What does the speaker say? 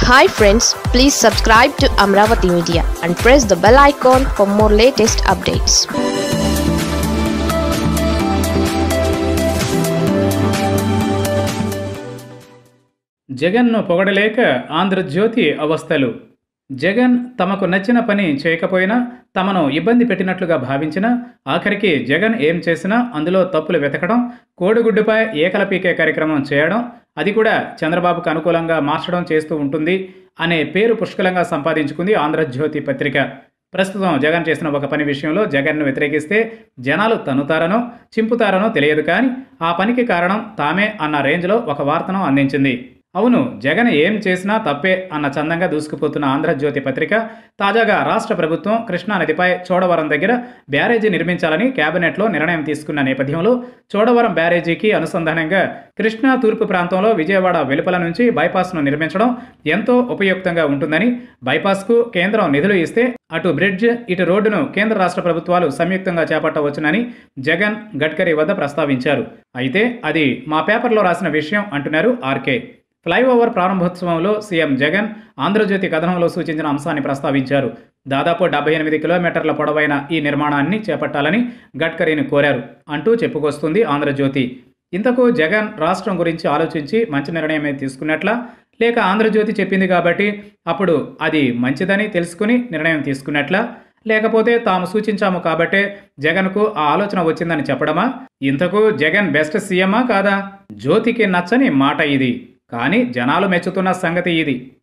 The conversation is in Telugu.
hi friends please subscribe to Amaravati Media and press the bell icon for more latest updates జగన్ను పొగడలేక ఆంధ్రజ్యోతి అవస్థలు జగన్ తమకు నచ్చిన పని చేయకపోయినా తమను ఇబ్బంది పెట్టినట్లుగా భావించిన ఆఖరికి జగన్ ఏం చేసినా అందులో తప్పులు వెతకడం కోడిగుడ్డుపై ఏకల పీకే కార్యక్రమం చేయడం అది కూడా చంద్రబాబుకు అనుకూలంగా మార్చడం చేస్తూ ఉంటుంది అనే పేరు పుష్కలంగా సంపాదించుకుంది ఆంధ్రజ్యోతి పత్రిక ప్రస్తుతం జగన్ చేసిన ఒక పని విషయంలో జగన్ను వ్యతిరేకిస్తే జనాలు తన్నుతారనో చింపుతారనో తెలియదు కానీ ఆ పనికి కారణం తామే అన్న రేంజ్లో ఒక వార్తను అందించింది అవును జగన్ ఏం చేసినా తప్పే అన్న చందంగా దూసుకుపోతున్న ఆంధ్రజ్యోతి పత్రిక తాజాగా రాష్ట్ర ప్రభుత్వం కృష్ణా నదిపై చోడవరం దగ్గర బ్యారేజీ నిర్మించాలని కేబినెట్లో నిర్ణయం తీసుకున్న నేపథ్యంలో చోడవరం బ్యారేజీకి అనుసంధానంగా కృష్ణా తూర్పు ప్రాంతంలో విజయవాడ వెలుపల నుంచి బైపాస్ను నిర్మించడం ఎంతో ఉపయుక్తంగా ఉంటుందని బైపాస్కు కేంద్రం నిధులు ఇస్తే అటు బ్రిడ్జ్ ఇటు రోడ్డును కేంద్ర రాష్ట్ర ప్రభుత్వాలు సంయుక్తంగా చేపట్టవచ్చునని జగన్ గడ్కరీ వద్ద ప్రస్తావించారు అయితే అది మా పేపర్లో రాసిన విషయం అంటున్నారు ఆర్కే ఫ్లైఓవర్ ప్రారంభోత్సవంలో సీఎం జగన్ ఆంధ్రజ్యోతి కథనంలో సూచించిన అంశాన్ని ప్రస్తావించారు దాదాపు డెబ్బై ఎనిమిది కిలోమీటర్ల పొడవైన ఈ నిర్మాణాన్ని చేపట్టాలని గడ్కరీని కోరారు అంటూ చెప్పుకొస్తుంది ఆంధ్రజ్యోతి ఇంతకు జగన్ రాష్ట్రం గురించి ఆలోచించి మంచి నిర్ణయమే తీసుకున్నట్లా లేక ఆంధ్రజ్యోతి చెప్పింది కాబట్టి అప్పుడు అది మంచిదని తెలుసుకుని నిర్ణయం తీసుకున్నట్లా లేకపోతే తాము సూచించాము కాబట్టే జగన్కు ఆ ఆలోచన వచ్చిందని చెప్పడమా ఇంతకు జగన్ బెస్ట్ సీఎమా కాదా జ్యోతికి నచ్చని మాట ఇది కానీ జనాలు మెచ్చుతున్న సంగతి ఇది